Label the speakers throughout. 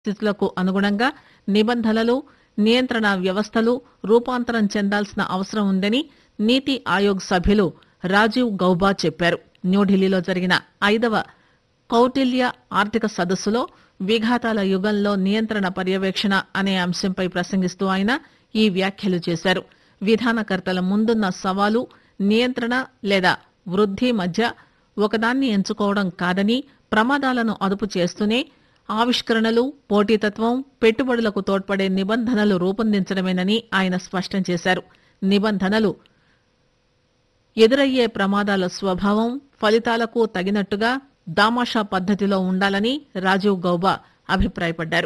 Speaker 1: పరిస్థితులకు అనుగుణంగా నిబంధనలు నియంత్రణ వ్యవస్థలు రూపాంతరం చెందాల్సిన అవసరం ఉందని నీతి ఆయోగ్ సభ్యులు రాజీవ్ గౌబా చెప్పారు న్యూఢిల్లీలో జరిగిన ఐదవ కౌటిల్య ఆర్థిక సదస్సులో విఘాతాల యుగంలో నియంత్రణ పర్యవేక్షణ అనే అంశంపై ప్రసంగిస్తూ ఆయన ఈ వ్యాఖ్యలు చేశారు విధానకర్తల ముందున్న సవాలు నియంత్రణ లేదా వృద్ధి మధ్య ఒకదాన్ని ఎంచుకోవడం కాదని ప్రమాదాలను అదుపు చేస్తూనే ఆవిష్కరణలు పోటీతత్వం పెట్టుబడులకు తోడ్పడే నిబంధనలు రూపొందించడమేనని ఆయన స్పష్టం చేశారు నిబంధనలు ఎదురయ్యే ప్రమాదాల స్వభావం ఫలితాలకు తగినట్టుగా దామాషా పద్దతిలో ఉండాలని రాజీవ్ గౌబా అభిప్రాయపడ్డారు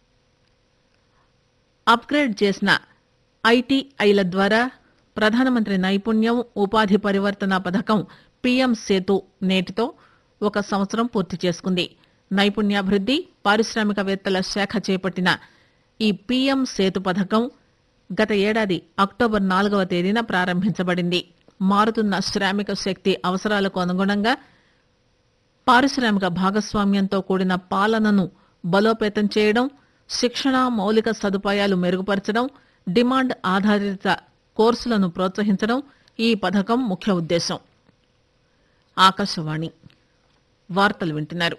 Speaker 1: అప్గ్రేడ్ చేసిన ఐటీఐల ద్వారా ప్రధానమంత్రి నైపుణ్యం ఉపాధి పరివర్తన పథకం పీఎం సేతు నేటితో ఒక సంవత్సరం పూర్తి చేసుకుంది నైపుణ్యాభివృద్ది పారిశ్రామికవేత్తల శాఖ చేపట్టిన ఈ పీఎం సేతు పథకం గత ఏడాది అక్టోబర్ నాలుగవ తేదీన ప్రారంభించబడింది మారుతున్న శ్రామిక శక్తి అవసరాలకు అనుగుణంగా పారిశ్రామిక భాగస్వామ్యంతో కూడిన పాలనను బలోపేతం చేయడం శిక్షణ మౌలిక సదుపాయాలు మెరుగుపరచడం డిమాండ్ ఆధారిత కోర్సులను ప్రోత్సహించడం ఈ పథకం ముఖ్య ఉద్దేశం ఆకాశవాణి వార్తలు వింటున్నారు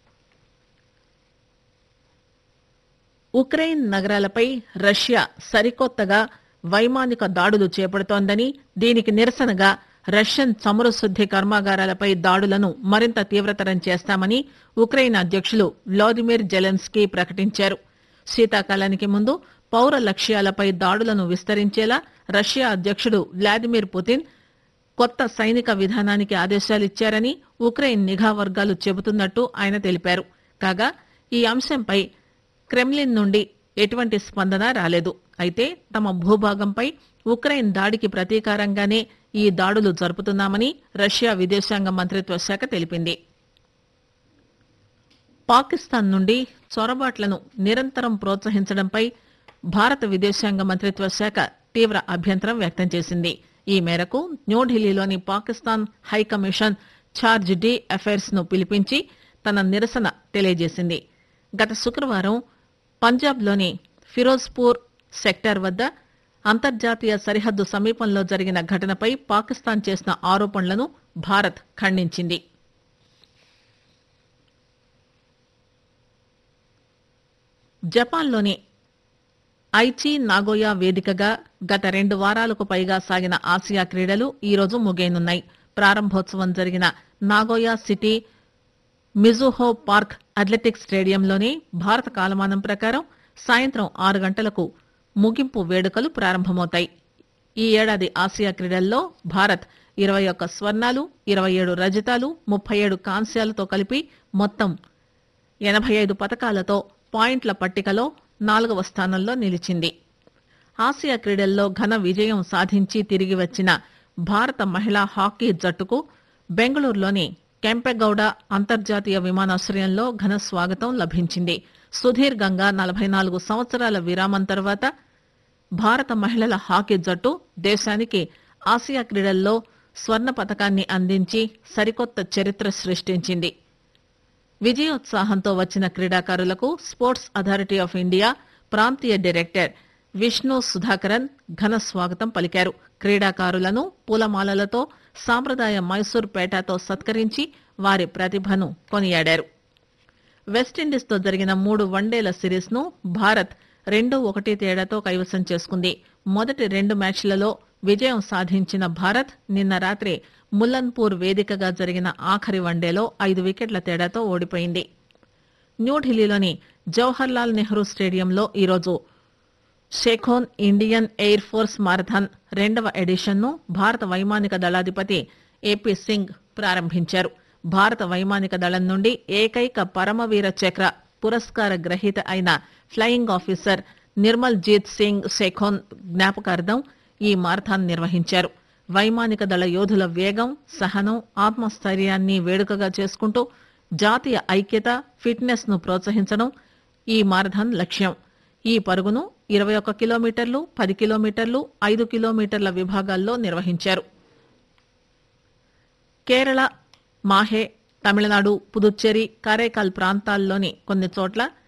Speaker 1: ఉక్రెయిన్ నగరాలపై రష్యా సరికొత్తగా వైమానిక దాడులు చేపడుతోందని దీనికి నిరసనగా రష్యన్ చమురు శుద్ది కర్మాగారాలపై దాడులను మరింత తీవ్రతరం చేస్తామని ఉక్రెయిన్ అధ్యక్షులు వ్లాదిమిర్ జెలెన్స్కీ ప్రకటించారు శీతాకాలానికి ముందు పౌర లక్ష్యాలపై దాడులను విస్తరించేలా రష్యా అధ్యక్షుడు వ్లాదిమిర్ పుతిన్ కొత్త సైనిక విధానానికి ఆదేశాలిచ్చారని ఉక్రెయిన్ నిఘా వర్గాలు చెబుతున్నట్టు ఆయన తెలిపారు కాగా ఈ అంశంపై క్రెమ్లిన్ నుండి ఎటువంటి స్పందన రాలేదు అయితే తమ భూభాగంపై ఉక్రెయిన్ దాడికి ప్రతీకారంగానే ఈ దాడులు జరుపుతున్నామని రష్యా విదేశాంగ మంత్రిత్వ శాఖ తెలిపింది పాకిస్తాన్ నుండి చొరబాట్లను నిరంతరం ప్రోత్సహించడంపై భారత విదేశాంగ మంత్రిత్వ శాఖ తీవ్ర అభ్యంతరం వ్యక్తం చేసింది ఈ మేరకు న్యూఢిల్లీలోని Pakistan high commission charge d'affaires ను పిలిపించి తన నిరసన తెలియజేసింది గత శుక్రవారం పంజాబ్లోని ఫిరోజ్పూర్ సెక్టార్ వద్ద అంతర్జాతీయ సరిహద్దు సమీపంలో జరిగిన ఘటనపై పాకిస్తాన్ చేసిన ఆరోపణలను భారత్ ఖండించింది జపాన్లోని ఐచి నాగోయా వేదికగా గత రెండు వారాలకు పైగా సాగిన ఆసియా క్రీడలు ఈరోజు ముగియనున్నాయి ప్రారంభోత్సవం జరిగిన Nagoya city Mizuho park athletics స్టేడియంలోని భారత కాలమానం ప్రకారం సాయంత్రం ఆరు గంటలకు ముగింపు వేడుకలు ప్రారంభమవుతాయి ఈ ఏడాది ఆసియా క్రీడల్లో భారత్ ఇరవై ఒక్క స్వర్ణాలు ఇరవై ఏడు రజతాలు ముప్పై ఏడు కాంస్యాలతో కలిపి మొత్తం ఎనభై ఐదు పథకాలతో పాయింట్ల పట్టికలో నాలుగవ స్థానంలో నిలిచింది ఆసియా క్రీడల్లో ఘన విజయం సాధించి తిరిగి వచ్చిన భారత మహిళా హాకీ జట్టుకు బెంగళూరులోని కెంపెగౌడ అంతర్జాతీయ విమానాశ్రయంలో ఘన స్వాగతం లభించింది సుదీర్ఘంగా నలభై నాలుగు సంవత్సరాల విరామం తర్వాత భారత మహిళల హాకీ జట్టు దేశానికి ఆసియా క్రీడల్లో స్వర్ణ పతకాన్ని అందించి సరికొత్త చరిత్ర సృష్టించింది విజయోత్సాహంతో వచ్చిన క్రీడాకారులకు స్పోర్ట్స్ అథారిటీ ఆఫ్ ఇండియా ప్రాంతీయ డైరెక్టర్ విష్ణు సుధాకరన్ ఘన స్వాగతం పలికారు క్రీడాకారులను పూలమాలలతో సాంప్రదాయ మైసూర్ పేటతో సత్కరించి వారి ప్రతిభను కొనియాడారు వెస్టిండీస్తో జరిగిన మూడు వన్డేల సిరీస్ ను భారత్ రెండు ఒకటి తేడాతో కైవసం చేసుకుంది మొదటి రెండు మ్యాచ్లలో విజయం సాధించిన భారత్ నిన్న రాత్రి ముల్లన్పూర్ వేదికగా జరిగిన ఆఖరి వన్డేలో ఐదు వికెట్ల తేడాతో ఓడిపోయింది న్యూఢిల్లీలోని జవహర్లాల్ నెహ్రూ స్టేడియంలో ఈరోజు Sekhon Indian air force marathon రెండవ ఎడిషన్ ను భారత వైమానిక దళాధిపతి ఏపీ సింగ్ ప్రారంభించారు భారత వైమానిక దళం నుండి ఏకైక పరమవీర చక్ర పురస్కార గ్రహీత అయిన ఫ్లయింగ్ ఆఫీసర్ నిర్మల్ జీత్ సింగ్ షేఖోన్ జ్ఞాపకార్థం ఈ మారథాన్ నిర్వహించారు వైమానిక దళ యోధుల వేగం సహనం ఆత్మస్థైర్యాన్ని వేడుకగా చేసుకుంటూ జాతీయ ఐక్యత ఫిట్నెస్ ను ప్రోత్సహించడం ఈ మారథాన్ లక్ష్యం ఈ పరుగును ఇరవై ఒక్క కిలోమీటర్లు పది కిలోమీటర్లు ఐదు కిలోమీటర్ల విభాగాల్లో నిర్వహించారు కేరళ మాహే తమిళనాడు పుదుచ్చేరి కారైకాల్ ప్రాంతాల్లోని కొన్ని చోట్ల